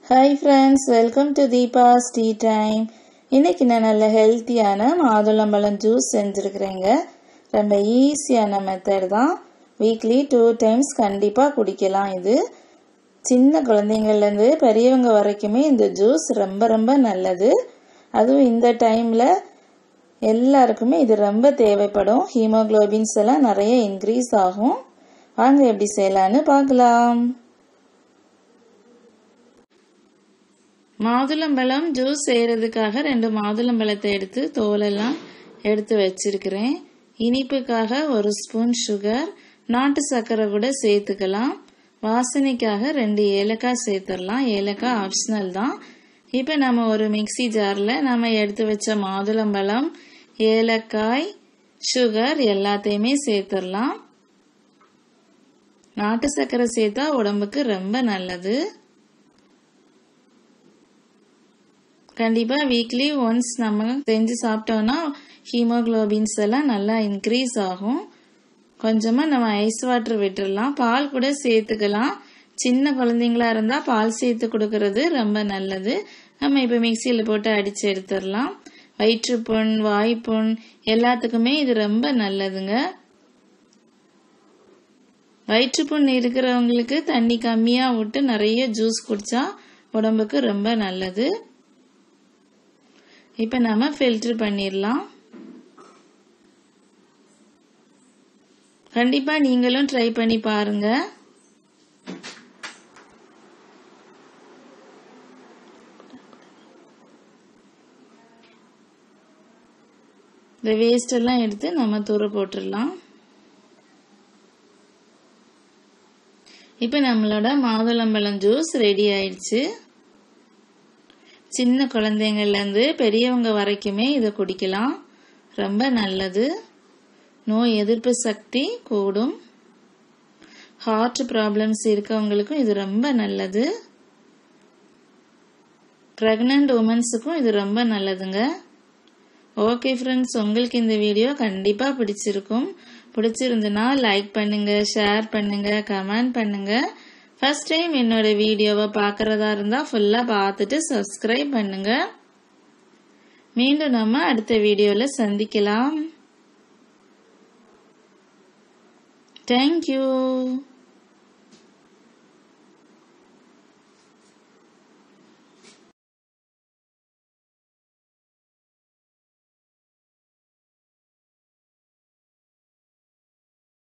hi friends welcome to Deepa's tea time இன்னைக்கு நான் நல்ல ஹெல்த்தியான மாதுளம்பழம் ஜூஸ் செஞ்சுருக்கிறேங்க ரொம்ப ஈஸியான மெத்தட் தான் வீக்லி டூ டைம்ஸ் கண்டிப்பாக குடிக்கலாம் இது சின்ன குழந்தைங்கள்லேருந்து பெரியவங்க வரைக்குமே இந்த ஜூஸ் ரொம்ப ரொம்ப நல்லது அதுவும் இந்த டைமில் எல்லாருக்குமே இது ரொம்ப தேவைப்படும் ஹீமோக்ளோபின்ஸ் எல்லாம் நிறைய இன்க்ரீஸ் ஆகும் வாங்க எப்படி செய்யலான்னு பார்க்கலாம் மாதுளம்பழம் ஜூஸ் செய்கிறதுக்காக ரெண்டு மாதுளம்பழத்தை எடுத்து தோலெல்லாம் எடுத்து வச்சிருக்கிறேன் இனிப்புக்காக ஒரு ஸ்பூன் சுகர் நாட்டு சர்க்கரை கூட சேர்த்துக்கலாம் வாசனைக்காக ரெண்டு ஏலக்காய் சேர்த்துடலாம் ஏலக்காய் ஆப்ஷனல் தான் இப்போ நம்ம ஒரு மிக்சி ஜாரில் நம்ம எடுத்து வச்ச மாதுளம்பழம் ஏலக்காய் சுகர் எல்லாத்தையுமே சேர்த்துடலாம் நாட்டு சர்க்கரை சேர்த்தா உடம்புக்கு ரொம்ப நல்லது கண்டிப்பாக வீக்லி ஒன்ஸ் நம்ம செஞ்சு சாப்பிட்டோம்னா ஹீமோக்ளோபின்ஸ் எல்லாம் நல்லா இன்க்ரீஸ் ஆகும் கொஞ்சமாக நம்ம ஐஸ் வாட்டர் விட்டுடலாம் பால் கூட சேர்த்துக்கலாம் சின்ன குழந்தைங்களா இருந்தால் பால் சேர்த்து கொடுக்கறது ரொம்ப நல்லது நம்ம இப்போ மிக்சியில் போட்டு அடித்து எடுத்துடலாம் வயிற்றுப்புண் வாய்ப்புண் எல்லாத்துக்குமே இது ரொம்ப நல்லதுங்க வயிற்றுப்புண் இருக்கிறவங்களுக்கு தண்ணி கம்மியாக விட்டு நிறைய ஜூஸ் குடித்தா உடம்புக்கு ரொம்ப நல்லது இப்போ நம்ம ஃபில்டர் பண்ணிடலாம் கண்டிப்பாக நீங்களும் ட்ரை பண்ணி பாருங்க இந்த வேஸ்ட் எல்லாம் எடுத்து நம்ம தூர போட்டுடலாம் இப்போ நம்மளோட மாதுளம்பழம் ஜூஸ் ரெடி ஆயிடுச்சு சின்ன குழந்தைங்கள்லேருந்து பெரியவங்க வரைக்குமே இதை குடிக்கலாம் ரொம்ப நல்லது நோய் எதிர்ப்பு சக்தி கூடும் ஹார்ட் ப்ராப்ளம்ஸ் இருக்கவங்களுக்கும் இது ரொம்ப நல்லது ப்ரெக்னென்ட் உமன்ஸுக்கும் இது ரொம்ப நல்லதுங்க ஓகே ஃப்ரெண்ட்ஸ் உங்களுக்கு இந்த வீடியோ கண்டிப்பாக பிடிச்சிருக்கும் பிடிச்சிருந்துன்னா லைக் பண்ணுங்க ஷேர் பண்ணுங்க கமெண்ட் பண்ணுங்க ஃபர்ஸ்ட் டைம் என்னோட வீடியோவை பார்க்குறதா இருந்தால் ஃபுல்லாக பார்த்துட்டு சப்ஸ்கிரைப் பண்ணுங்க மீண்டும் நம்ம அடுத்த வீடியோவில் சந்திக்கலாம் தேங்க்யூ